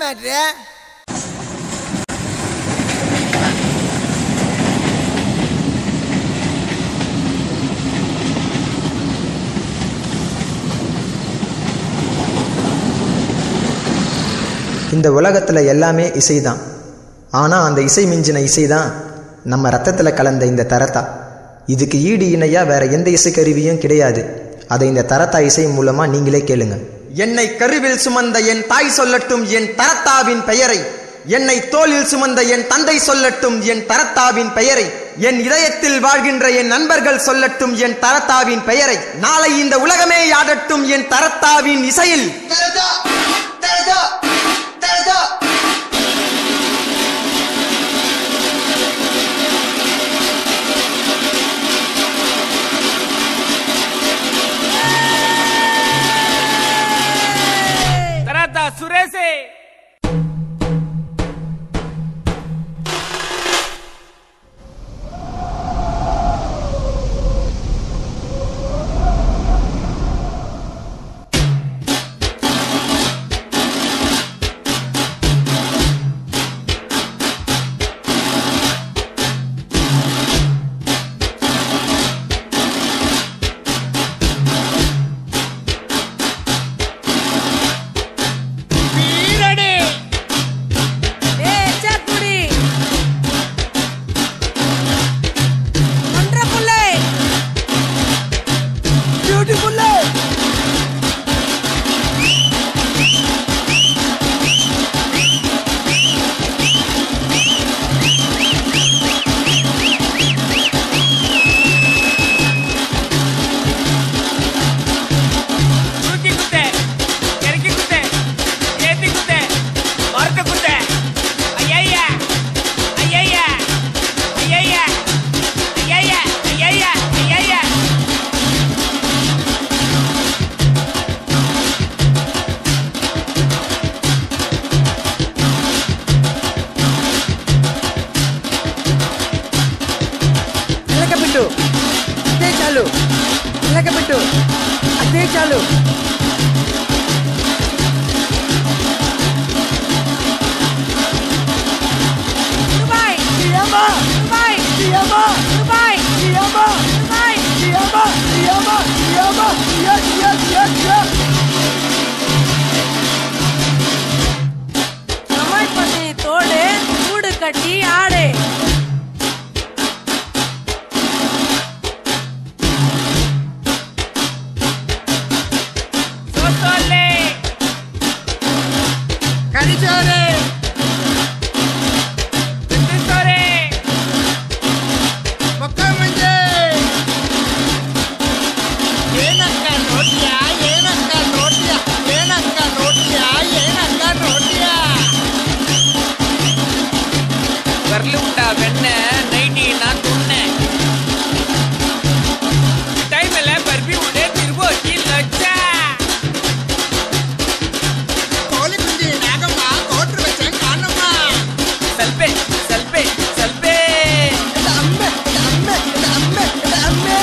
matter இந்த உலகத்தில் எல்லாமே இசை தான் ஆனால் அந்த இசை மிஞ்சின இசை தான் நம்ம ரத்தத்தில் கலந்த இந்த தரத்தா இதுக்கு ஈடு இணையாக வேற எந்த இசைக்கருவியும் கிடையாது அதை இந்த தரத்தா இசை மூலமாக நீங்களே கேளுங்க என்னை கருவில் சுமந்த என் தாய் சொல்லட்டும் என் தரத்தாவின் பெயரை என்னை தோளில் சுமந்த என் தந்தை சொல்லட்டும் என் தரத்தாவின் பெயரை என் இதயத்தில் வாழ்கின்ற என் நண்பர்கள் சொல்லட்டும் என் தரத்தாவின் பெயரை நாளை இந்த உலகமே யாடட்டும் என் தரத்தாவின் இசையில் తర్వాత సురేషే వీరడే ஏய் சாக்குடி ஒன்றரை புள்ளை பியூட்டிஃபுல் தூக்கி குத்த இறக்கி குத்த ஏத்தி குத்த மறுக்க குத்த ஐயா ஐயா ஐயா ஐயா ஐயா ஐயா ఎలకబిట్టు అదే చాలు ఎలకబిట్టు అదే చాలు ரூபாய் తీయమ్మా ரூபாய் తీయమ్మా ரூபாய் తీయమ్మా ரூபாய் తీయమ్మా తీయమ్మా తీయమ్మా తీయ తీయ తీయ తీయ கமல் பண்ணி தோடு கூடு கட்டி ஆடு సోసోలే కడిచోరే తింటోరే మొక్క మంజే ఏనక్క నోటియా ఏనక్క నోటియా ఏనక్క నోటియా ఏనక్క నోటియా வரல விட்டா வெண்ண நைட்டி நான் துண்ணேன் டைம் இல்ல பர்பி உடே திருவோச்சி லட்சா కోలి గుంజి నాగమ్మ కోట్లు వచ్చే కానమ్మ சல்பே சல்பே சல்பே இந்த அம்மே இந்த அம்மே இந்த அம்மே இந்த அம்மே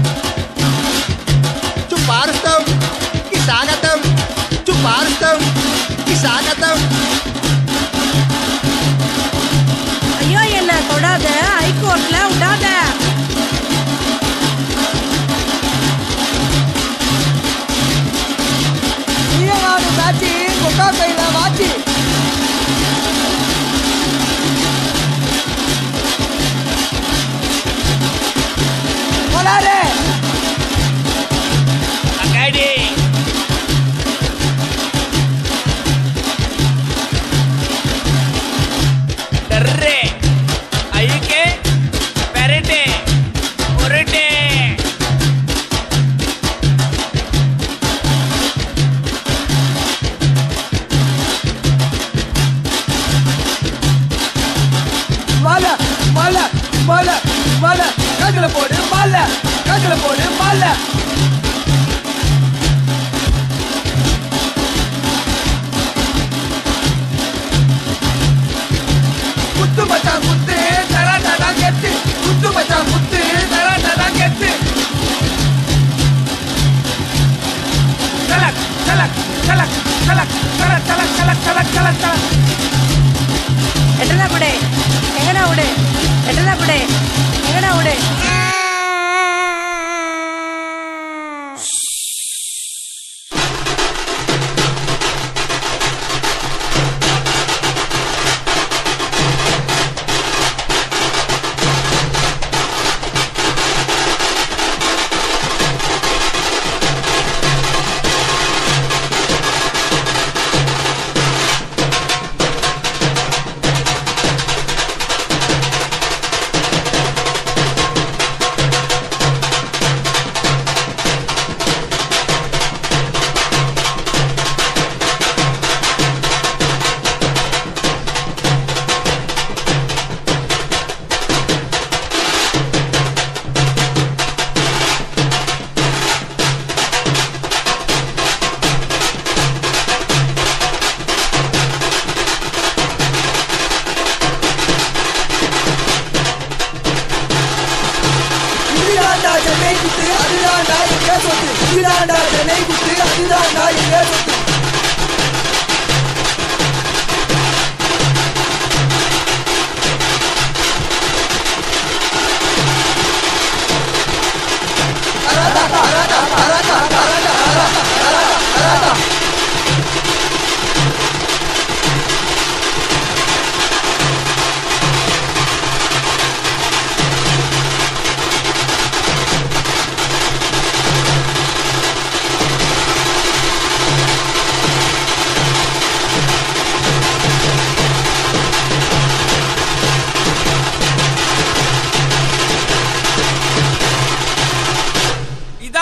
చుపారుస్తాం ఈ సాగతం చుపారుస్తాం ఈ సాగతం ஐயோ என்ன தொடாத ஹைகோர்ட்ல விடாத ఈయనాడు దాచి ముఖాకైన వాచి పొలారే அங்காடி டர்ரே ஐக்கே பெரட்டே உருட்டே மலை மலை மலை மலை கண்ணுல போடு மலை கண்ணுல போடு மலை குத்து மச்சான் குத்து தராட்டா கெத்து குத்து மச்சான் குத்து தராட்டா கெத்து சலக் சலக் சலக் சலக் சலக் சலக் சலக் சலக் சலக் சலக்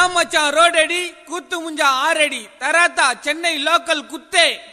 இதான் மச்சான் ரோடடி குத்து முஞ்சா ஆறடி தராத்தா சென்னை லோக்கல் குத்தே